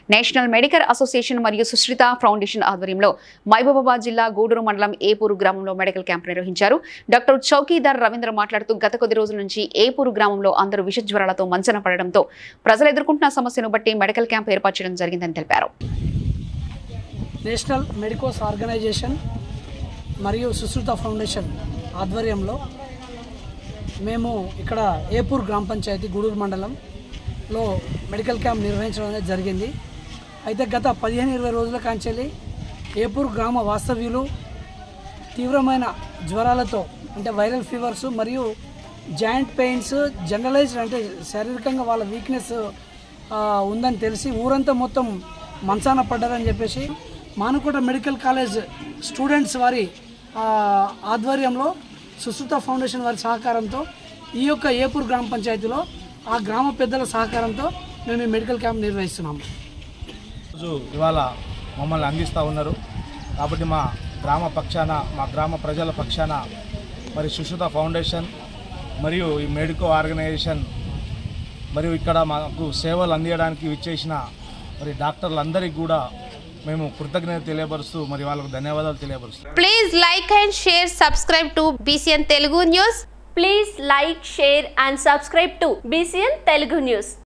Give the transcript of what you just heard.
National medical association మరియు Sushrita foundation ఆధ్వర్యంలో మహబూబాబాద్ జిల్లా గూడూరు మండలం ఏపూరు గ్రామంలో మెడికల్ క్యాంప్ నిర్వహించారు డాక్టర్ చౌకీదార్ రవీంద్ర మాట్లాడుతూ గత కొద్ది రోజుల నుంచి ఏపూరు గ్రామంలో అందరూ విష జ్వరాలతో మంచన పడడంతో ప్రజలు ఎదుర్కొంటున్న సమస్యను బట్టి మెడికల్ క్యాంప్ ఏర్పాటు చేయడం జరిగిందని తెలిపారు నేషనల్ మెడికోస్ ఆర్గనైజేషన్ మరియు సుశ్రుత ఫౌండేషన్ ఆధ్వర్యంలో మేము ఇక్కడ ఏపూర్ గ్రామ పంచాయతీ గూడూరు మండలంలో మెడికల్ క్యాంప్ నిర్వహించడం అనేది జరిగింది అయితే గత పదిహేను ఇరవై రోజుల కాంచెల్లి ఏపూర్ గ్రామ వాస్తవ్యులు తీవ్రమైన జ్వరాలతో అంటే వైరల్ ఫీవర్స్ మరియు జాయింట్ పెయిన్స్ జనరలైజ్డ్ అంటే శారీరకంగా వాళ్ళ వీక్నెస్ ఉందని తెలిసి ఊరంతా మొత్తం మంచాన పడ్డారని చెప్పేసి మానుకోట మెడికల్ కాలేజ్ స్టూడెంట్స్ వారి ఆ, ఆధ్వర్యంలో సుశ్రుత ఫౌండేషన్ వారి సహకారంతో ఈ యొక్క ఏపూర్ గ్రామ పంచాయతీలో ఆ గ్రామ పెద్దల సహకారంతో మేము ఈ మెడికల్ క్యాంప్ నిర్వహిస్తున్నాము రోజు ఇవాళ మమ్మల్ని అందిస్తూ ఉన్నారు కాబట్టి మా గ్రామ పక్షాన మా గ్రామ ప్రజల పక్షాన మరి సుశ్రుత ఫౌండేషన్ మరియు ఈ మెడికో ఆర్గనైజేషన్ మరియు ఇక్కడ మాకు సేవలు అందించడానికి విచ్చేసిన మరి డాక్టర్లందరికీ కూడా మేము కృతజ్ఞత తెలియపరుస్తూ మరి వాళ్ళకు ధన్యవాదాలు తెలియపరుస్తూ Please like and share, subscribe to BCN Telugu News. Please like, share and subscribe to BCN Telugu News.